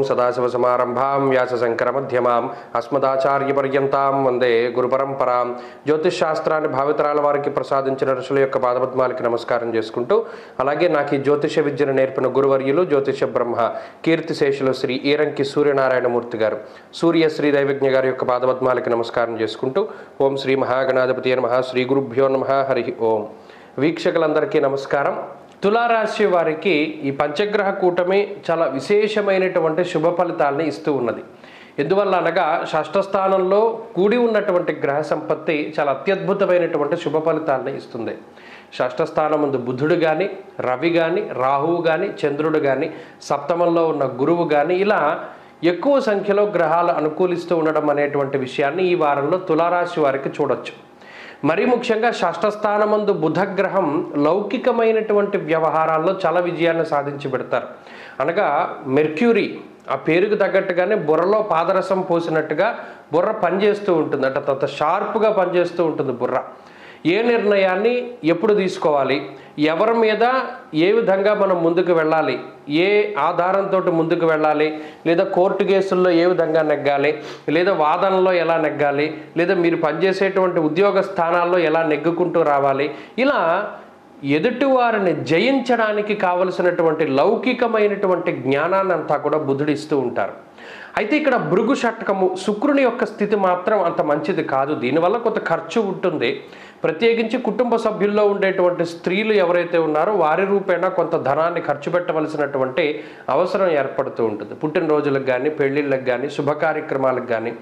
సదాశివసమారంభాం వ్యాసశంకరమధ్యమాం అస్మదాచార్యపర్యంతాం వందే గురుపరంపరాం జ్యోతిష్ శాస్త్రాన్ని భావితరాల వారికి ప్రసాదించిన ఋషుల యొక్క పాదపద్మాలకి నమస్కారం చేసుకుంటూ అలాగే నాకు ఈ జ్యోతిష విద్యను నేర్పిన గురువర్యులు జ్యోతిష బ్రహ్మ కీర్తిశేషులు శ్రీ ఈరంకి సూర్యనారాయణమూర్తి గారు సూర్య శ్రీ దైవజ్ఞ గారి యొక్క పాదపద్మాలకి నమస్కారం చేసుకుంటూ ఓం శ్రీ మహాగణాధిపతి నమ శ్రీ గురుభ్యో నమ హరి ఓం వీక్షకులందరికీ నమస్కారం తులారాశి వారికి ఈ పంచగ్రహ కూటమి చాలా విశేషమైనటువంటి శుభ ఫలితాలని ఇస్తూ ఉన్నది ఎందువల్ల అనగా షష్ఠ స్థానంలో కూడి ఉన్నటువంటి గ్రహ సంపత్తి చాలా అత్యద్భుతమైనటువంటి శుభ ఫలితాలని ఇస్తుంది షష్ఠ స్థానం ముందు బుధుడు కానీ రవి కానీ రాహువు కానీ చంద్రుడు కానీ సప్తమంలో ఉన్న గురువు కానీ ఇలా ఎక్కువ సంఖ్యలో గ్రహాలు అనుకూలిస్తూ ఉండడం అనేటువంటి విషయాన్ని ఈ వారంలో తులారాశి వారికి చూడొచ్చు మరీ ముఖ్యంగా షష్ఠస్థానమందు బుధగ్రహం లౌకికమైనటువంటి వ్యవహారాల్లో చాలా విజయాన్ని సాధించి పెడతారు అనగా మెర్క్యూరీ ఆ పేరుకు తగ్గట్టుగానే బుర్రలో పాదరసం పోసినట్టుగా బుర్ర పనిచేస్తూ ఉంటుంది అంటే అంత షార్ప్గా పనిచేస్తూ ఉంటుంది బుర్ర ఏ నిర్ణయాన్ని ఎప్పుడు తీసుకోవాలి ఎవరి మీద ఏ విధంగా మనం ముందుకు వెళ్ళాలి ఏ ఆధారంతో ముందుకు వెళ్ళాలి లేదా కోర్టు కేసుల్లో ఏ విధంగా నెగ్గాలి లేదా వాదనలో ఎలా నెగ్గాలి లేదా మీరు పనిచేసేటువంటి ఉద్యోగ స్థానాల్లో ఎలా నెగ్గుకుంటూ రావాలి ఇలా ఎదుటివారిని జయించడానికి కావలసినటువంటి లౌకికమైనటువంటి జ్ఞానాన్ని అంతా కూడా బుధుడిస్తూ ఉంటారు అయితే ఇక్కడ భృగు షట్కము శుక్రుని యొక్క స్థితి మాత్రం అంత మంచిది కాదు దీనివల్ల కొంత ఖర్చు ఉంటుంది ప్రత్యేకించి కుటుంబ సభ్యుల్లో ఉండేటువంటి స్త్రీలు ఎవరైతే ఉన్నారో వారి రూపేణా కొంత ధనాన్ని ఖర్చు పెట్టవలసినటువంటి అవసరం ఏర్పడుతూ ఉంటుంది పుట్టినరోజులకు కానీ పెళ్ళిళ్ళకి కానీ శుభ కార్యక్రమాలకు కానీ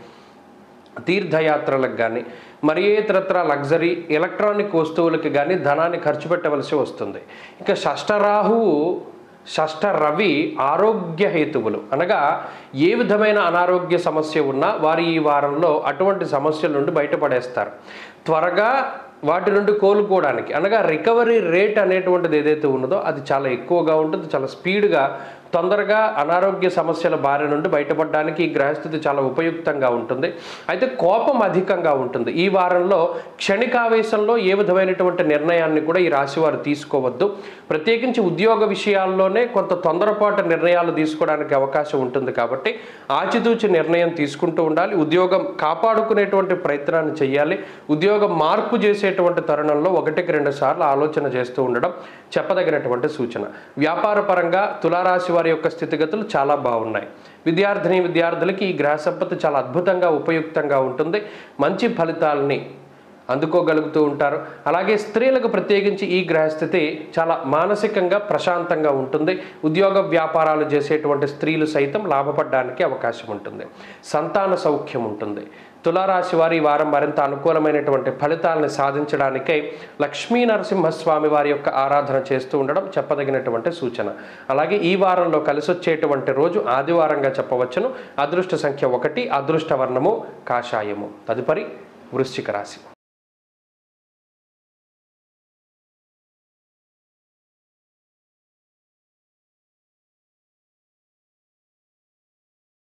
తీర్థయాత్రలకు కానీ మరి ఇతరత్ర లగ్జరీ ఎలక్ట్రానిక్ వస్తువులకి కానీ ధనాన్ని ఖర్చు పెట్టవలసి వస్తుంది ఇక షష్టరాహువు షష్ఠ రవి ఆరోగ్య హేతువులు అనగా ఏ విధమైన అనారోగ్య సమస్య ఉన్నా వారు ఈ వారంలో అటువంటి సమస్యల నుండి బయటపడేస్తారు త్వరగా వాటి నుండి కోలుకోవడానికి అనగా రికవరీ రేట్ అనేటువంటిది ఏదైతే ఉన్నదో అది చాలా ఎక్కువగా ఉంటుంది చాలా స్పీడ్గా తొందరగా అనారోగ్య సమస్యల బారి నుండి బయటపడడానికి ఈ గ్రహస్థితి చాలా ఉపయుక్తంగా ఉంటుంది అయితే కోపం అధికంగా ఉంటుంది ఈ వారంలో క్షణికావేశంలో ఏ విధమైనటువంటి నిర్ణయాన్ని కూడా ఈ రాశి వారు తీసుకోవద్దు ప్రత్యేకించి ఉద్యోగ విషయాల్లోనే కొంత తొందరపాటు నిర్ణయాలు తీసుకోవడానికి అవకాశం ఉంటుంది కాబట్టి ఆచితూచి నిర్ణయం తీసుకుంటూ ఉండాలి ఉద్యోగం కాపాడుకునేటువంటి ప్రయత్నాన్ని చేయాలి ఉద్యోగం మార్పు చేసేటువంటి తరుణంలో ఒకటికి రెండు సార్లు ఆలోచన చేస్తూ ఉండడం చెప్పదగినటువంటి సూచన వ్యాపార పరంగా తులారాశి వారి యొక్క స్థితిగతులు చాలా బాగున్నాయి విద్యార్థిని విద్యార్థులకి ఈ గ్రహ సంపత్తి చాలా అద్భుతంగా ఉపయుక్తంగా ఉంటుంది మంచి ఫలితాలని అందుకోగలుగుతూ ఉంటారు అలాగే స్త్రీలకు ప్రత్యేకించి ఈ గ్రహస్థితి చాలా మానసికంగా ప్రశాంతంగా ఉంటుంది ఉద్యోగ వ్యాపారాలు చేసేటువంటి స్త్రీలు సైతం లాభపడడానికి అవకాశం ఉంటుంది సంతాన సౌఖ్యం ఉంటుంది తులారాశి వారి ఈ వారం మరింత అనుకూలమైనటువంటి ఫలితాలను సాధించడానికై లక్ష్మీ నరసింహస్వామి వారి యొక్క ఆరాధన చేస్తూ ఉండడం చెప్పదగినటువంటి సూచన అలాగే ఈ వారంలో కలిసి వచ్చేటువంటి రోజు ఆదివారంగా చెప్పవచ్చును అదృష్ట సంఖ్య ఒకటి అదృష్ట వర్ణము కాషాయము తదుపరి వృశ్చిక రాశి